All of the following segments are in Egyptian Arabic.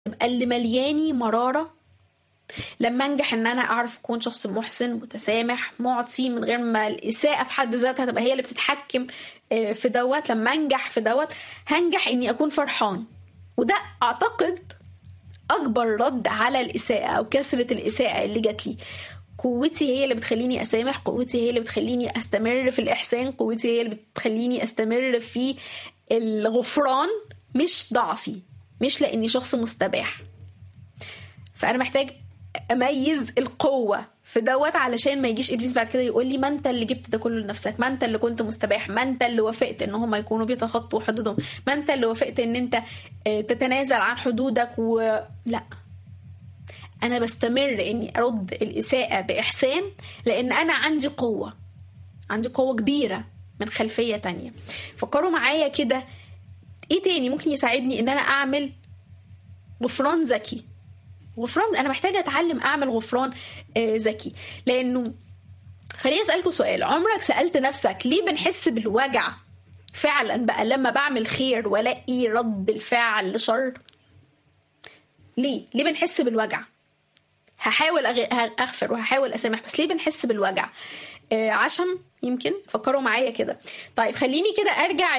تبقى اللي ملياني مراره لما انجح ان انا اعرف اكون شخص محسن متسامح معطي من غير ما الاساءه في حد ذاتها تبقى هي اللي بتتحكم في دوت لما انجح في دوت هنجح اني اكون فرحان وده اعتقد اكبر رد على الاساءه او كثره الاساءه اللي جات لي قوتي هي اللي بتخليني اسامح قوتي هي اللي بتخليني استمر في الاحسان قوتي هي اللي بتخليني استمر في الغفران مش ضعفي مش لاني شخص مستباح فانا محتاج اميز القوه في دوت علشان ما يجيش ابليس بعد كده يقول لي ما انت اللي جبت ده كله لنفسك ما انت اللي كنت مستباح ما انت اللي وافقت ان هم يكونوا بيتخطوا حدودهم ما انت اللي وافقت ان انت تتنازل عن حدودك ولا انا بستمر اني ارد الاساءه باحسان لان انا عندي قوه عندي قوه كبيره من خلفيه تانية فكروا معايا كده ايه تاني ممكن يساعدني ان انا اعمل غفران ذكي غفران انا محتاجه اتعلم اعمل غفران ذكي لانه خليني اسالكم سؤال عمرك سالت نفسك ليه بنحس بالوجع فعلا بقى لما بعمل خير والاقي رد الفعل شر ليه ليه بنحس بالوجع هحاول اغفر وهحاول اسامح بس ليه بنحس بالوجع آه عشم يمكن فكروا معايا كده طيب خليني كده ارجع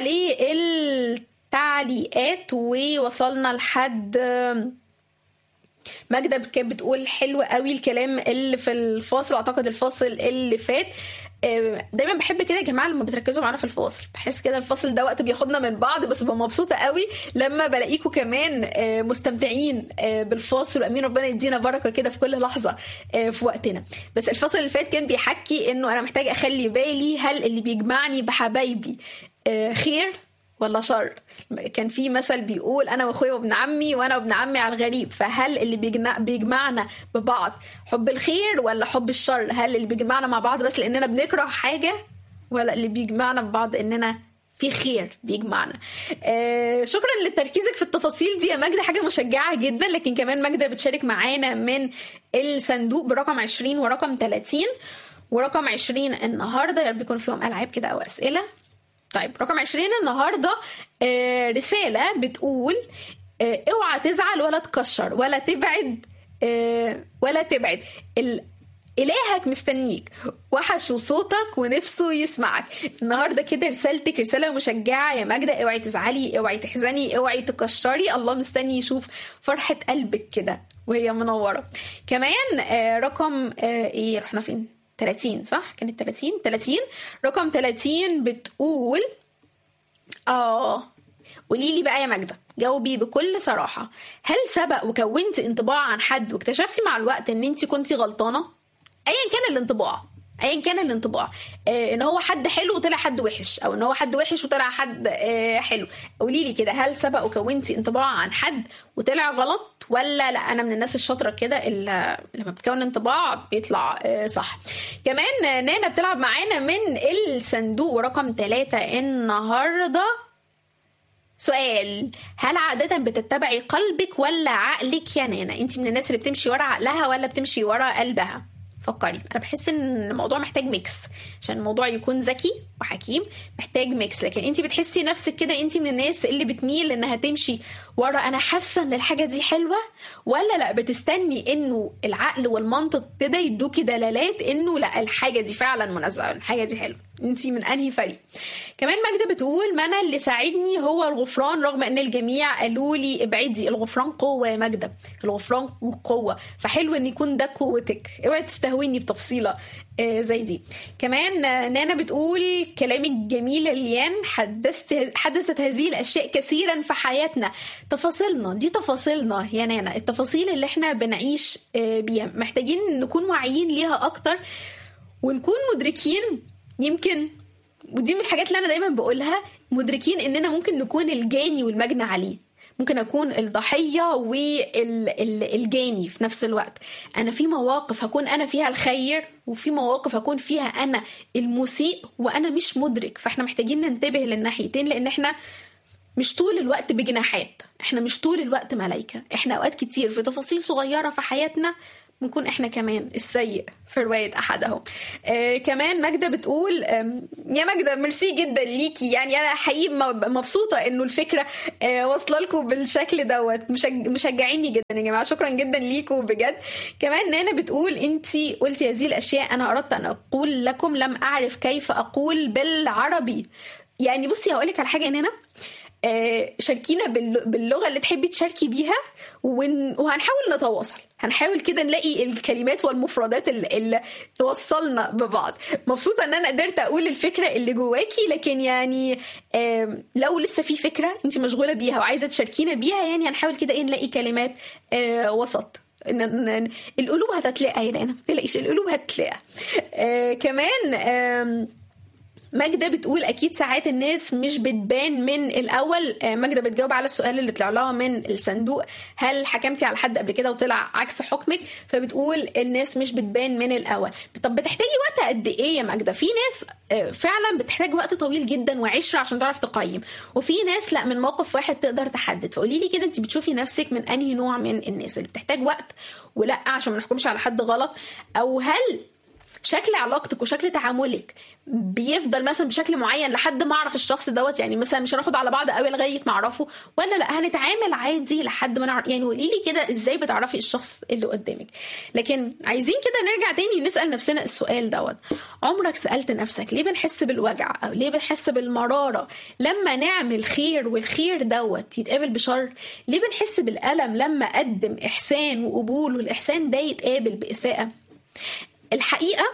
للتعليقات ووصلنا لحد ماجده كانت بتقول حلو قوي الكلام اللي في الفاصل اعتقد الفاصل اللي فات دايما بحب كده يا جماعه لما بتركزوا معانا في الفاصل بحس كده الفاصل ده وقت بياخدنا من بعض بس ببقى مبسوطه قوي لما بلاقيكم كمان مستمتعين بالفاصل وامين ربنا يدينا بركه كده في كل لحظه في وقتنا بس الفاصل اللي فات كان بيحكي انه انا محتاج اخلي بالي هل اللي بيجمعني بحبايبي خير ولا شر كان في مثل بيقول انا واخويا وابن عمي وانا وابن عمي على الغريب فهل اللي بيجمع بيجمعنا ببعض حب الخير ولا حب الشر هل اللي بيجمعنا مع بعض بس لاننا بنكره حاجه ولا اللي بيجمعنا ببعض اننا في خير بيجمعنا آه شكرا لتركيزك في التفاصيل دي يا ماجدة حاجة مشجعة جدا لكن كمان ماجدة بتشارك معانا من الصندوق برقم 20 ورقم 30 ورقم 20 النهارده يا رب يكون فيهم العاب كده او اسئله طيب رقم 20 النهارده آه رساله بتقول آه اوعى تزعل ولا تكشر ولا تبعد آه ولا تبعد إلهك مستنيك وحش صوتك ونفسه يسمعك النهاردة كده رسالتك رسالة مشجعة يا ماجدة اوعي تزعلي اوعي تحزني اوعي تكشري الله مستني يشوف فرحة قلبك كده وهي منورة كمان آه رقم آه ايه رحنا فين 30 صح كانت 30 30 رقم 30 بتقول اه قولي لي بقى يا ماجده جاوبي بكل صراحه هل سبق وكونت انطباع عن حد واكتشفتي مع الوقت ان انت كنتي غلطانه ايا كان الانطباع ايا كان الانطباع آه ان هو حد حلو وطلع حد وحش او ان هو حد وحش وطلع حد آه حلو قولي لي كده هل سبق وكونتي انطباع عن حد وطلع غلط ولا لا انا من الناس الشاطره كده اللي لما بتكون انطباع بيطلع آه صح كمان نانا بتلعب معانا من الصندوق رقم ثلاثة النهارده سؤال هل عادة بتتبعي قلبك ولا عقلك يا نانا؟ انت من الناس اللي بتمشي ورا عقلها ولا بتمشي ورا قلبها؟ فكري انا بحس ان الموضوع محتاج ميكس عشان الموضوع يكون ذكي وحكيم محتاج ميكس لكن انت بتحسي نفسك كده انت من الناس اللي بتميل انها تمشي ورا انا حاسه ان الحاجه دي حلوه ولا لا بتستني انه العقل والمنطق كده يدوكي دلالات انه لا الحاجه دي فعلا مناسبه الحاجه دي حلوه انت من انهي فريق كمان ماجده بتقول ما انا اللي ساعدني هو الغفران رغم ان الجميع قالوا لي ابعدي الغفران قوه يا ماجده الغفران قوه فحلو ان يكون ده قوتك اوعي تستهويني بتفصيله زي دي كمان نانا بتقول كلامك جميل ليان حدثت حدثت هذه الاشياء كثيرا في حياتنا تفاصيلنا دي تفاصيلنا يا نانا التفاصيل اللي احنا بنعيش بيها محتاجين نكون واعيين ليها اكتر ونكون مدركين يمكن ودي من الحاجات اللي انا دايما بقولها مدركين اننا ممكن نكون الجاني والمجني عليه ممكن اكون الضحيه والجاني في نفس الوقت انا في مواقف هكون انا فيها الخير وفي مواقف هكون فيها انا المسيء وانا مش مدرك فاحنا محتاجين ننتبه للناحيتين لان احنا مش طول الوقت بجناحات احنا مش طول الوقت ملايكه احنا اوقات كتير في تفاصيل صغيره في حياتنا نكون احنا كمان السيء في رواية أحدهم آه كمان ماجدة بتقول آم، يا ماجدة ميرسي جدا ليكي يعني أنا حقيقي م- مبسوطة إنه الفكرة آه واصلة لكم بالشكل دوت مشج... مشجعيني جدا يا جماعة شكرا جدا ليكم بجد كمان نانا بتقول انتي قلتي هذه الأشياء أنا أردت أن أقول لكم لم أعرف كيف أقول بالعربي يعني بصي هقولك على حاجة يا نانا آه، شاركينا بال- باللغه اللي تحبي تشاركي بيها ون- وهنحاول نتواصل هنحاول كده نلاقي الكلمات والمفردات اللي, اللي توصلنا ببعض مبسوطه ان انا قدرت اقول الفكره اللي جواكي لكن يعني آم، لو لسه في فكره انت مشغوله بيها وعايزه تشاركينا بيها يعني هنحاول كده ايه نلاقي كلمات آه، وسط إن- إن- القلوب هتتلاقى يا ما تلاقيش القلوب هتتلاقى آه كمان آم، ماجدة بتقول أكيد ساعات الناس مش بتبان من الأول آه، ماجدة بتجاوب على السؤال اللي طلع لها من الصندوق هل حكمتي على حد قبل كده وطلع عكس حكمك فبتقول الناس مش بتبان من الأول طب بتحتاجي وقت قد إيه يا ماجدة في ناس آه، فعلا بتحتاج وقت طويل جدا وعشرة عشان تعرف تقيم وفي ناس لا من موقف واحد تقدر تحدد فقولي لي كده انت بتشوفي نفسك من انهي نوع من الناس اللي بتحتاج وقت ولا عشان ما نحكمش على حد غلط او هل شكل علاقتك وشكل تعاملك بيفضل مثلا بشكل معين لحد ما اعرف الشخص دوت يعني مثلا مش هناخد على بعض قوي لغايه ما اعرفه ولا لا هنتعامل عادي لحد ما نعرف يعني قولي لي كده ازاي بتعرفي الشخص اللي قدامك لكن عايزين كده نرجع تاني نسال نفسنا السؤال دوت عمرك سالت نفسك ليه بنحس بالوجع او ليه بنحس بالمراره لما نعمل خير والخير دوت يتقابل بشر ليه بنحس بالالم لما اقدم احسان وقبول والاحسان ده يتقابل باساءه الحقيقه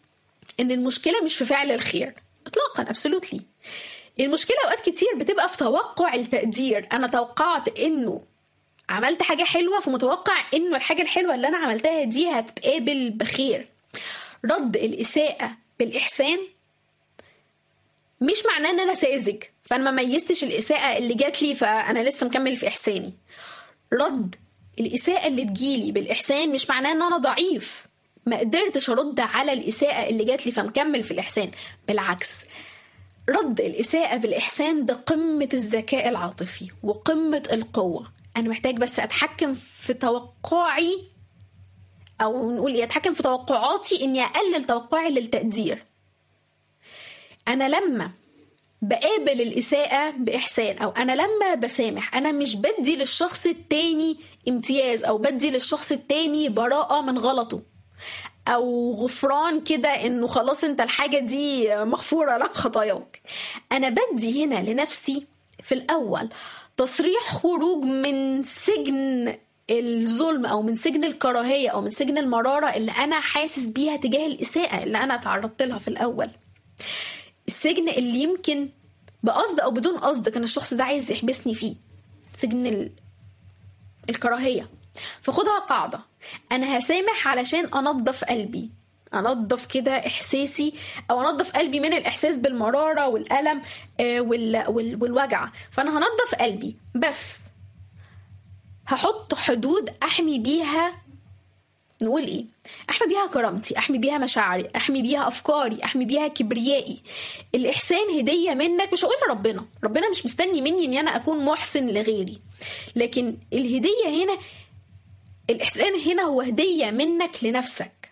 ان المشكله مش في فعل الخير اطلاقا ابسولوتلي المشكله اوقات كتير بتبقى في توقع التقدير انا توقعت انه عملت حاجه حلوه فمتوقع انه الحاجه الحلوه اللي انا عملتها دي هتتقابل بخير رد الاساءه بالاحسان مش معناه ان انا ساذج فانا ما ميزتش الاساءه اللي جات لي فانا لسه مكمل في احساني رد الاساءه اللي تجيلي بالاحسان مش معناه ان انا ضعيف ما قدرتش ارد على الاساءه اللي جات لي فمكمل في الاحسان بالعكس رد الاساءه بالاحسان ده قمه الذكاء العاطفي وقمه القوه انا محتاج بس اتحكم في توقعي او نقول ايه اتحكم في توقعاتي اني اقلل توقعي للتقدير انا لما بقابل الإساءة بإحسان أو أنا لما بسامح أنا مش بدي للشخص التاني امتياز أو بدي للشخص التاني براءة من غلطه أو غفران كده إنه خلاص أنت الحاجة دي مغفورة لك خطاياك أنا بدي هنا لنفسي في الأول تصريح خروج من سجن الظلم او من سجن الكراهيه او من سجن المراره اللي انا حاسس بيها تجاه الاساءه اللي انا تعرضت لها في الاول السجن اللي يمكن بقصد او بدون قصد كان الشخص ده عايز يحبسني فيه سجن ال... الكراهيه فخدها قاعده انا هسامح علشان انظف قلبي انظف كده احساسي او انظف قلبي من الاحساس بالمراره والالم آه، وال... وال... والوجع فانا هنظف قلبي بس هحط حدود احمي بيها نقول ايه احمي بيها كرامتي احمي بيها مشاعري احمي بيها افكاري احمي بيها كبريائي الاحسان هديه منك مش هقول لربنا ربنا مش مستني مني ان انا اكون محسن لغيري لكن الهديه هنا الاحسان هنا هو هديه منك لنفسك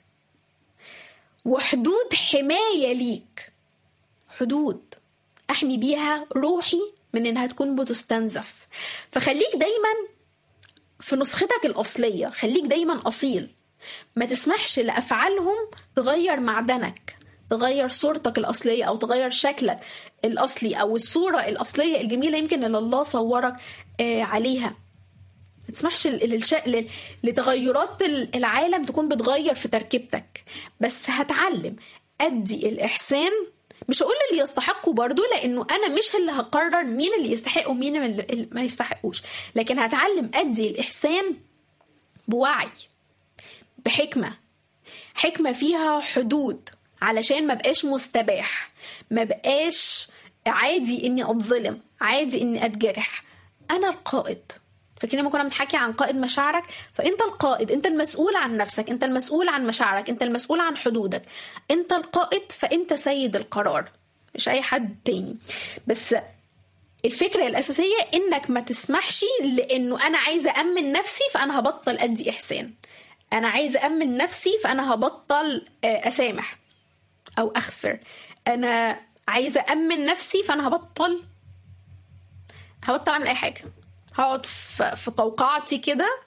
وحدود حمايه ليك حدود احمي بيها روحي من انها تكون بتستنزف فخليك دايما في نسختك الاصليه خليك دايما اصيل ما تسمحش لافعالهم تغير معدنك تغير صورتك الاصليه او تغير شكلك الاصلي او الصوره الاصليه الجميله يمكن اللي الله صورك آه، عليها ما تسمحش لل- للش... لل- لتغيرات ال- العالم تكون بتغير في تركيبتك بس هتعلم ادي الاحسان مش هقول اللي يستحقوا برضو لانه انا مش اللي هقرر مين اللي يستحق ومين اللي اللي ما يستحقوش لكن هتعلم ادي الاحسان بوعي بحكمه حكمه فيها حدود علشان ما بقاش مستباح ما بقاش عادي اني اتظلم عادي اني اتجرح انا القائد فاكرين لما كنا بنحكي عن قائد مشاعرك فانت القائد انت المسؤول عن نفسك انت المسؤول عن مشاعرك انت المسؤول عن حدودك انت القائد فانت سيد القرار مش اي حد تاني بس الفكرة الأساسية إنك ما تسمحش لأنه أنا عايزة أمن نفسي فأنا هبطل أدي إحسان انا عايزه امن نفسي فانا هبطل آه، اسامح او اغفر انا عايزه امن نفسي فانا هبطل هبطل اعمل اي حاجه هقعد في في قوقعتي كده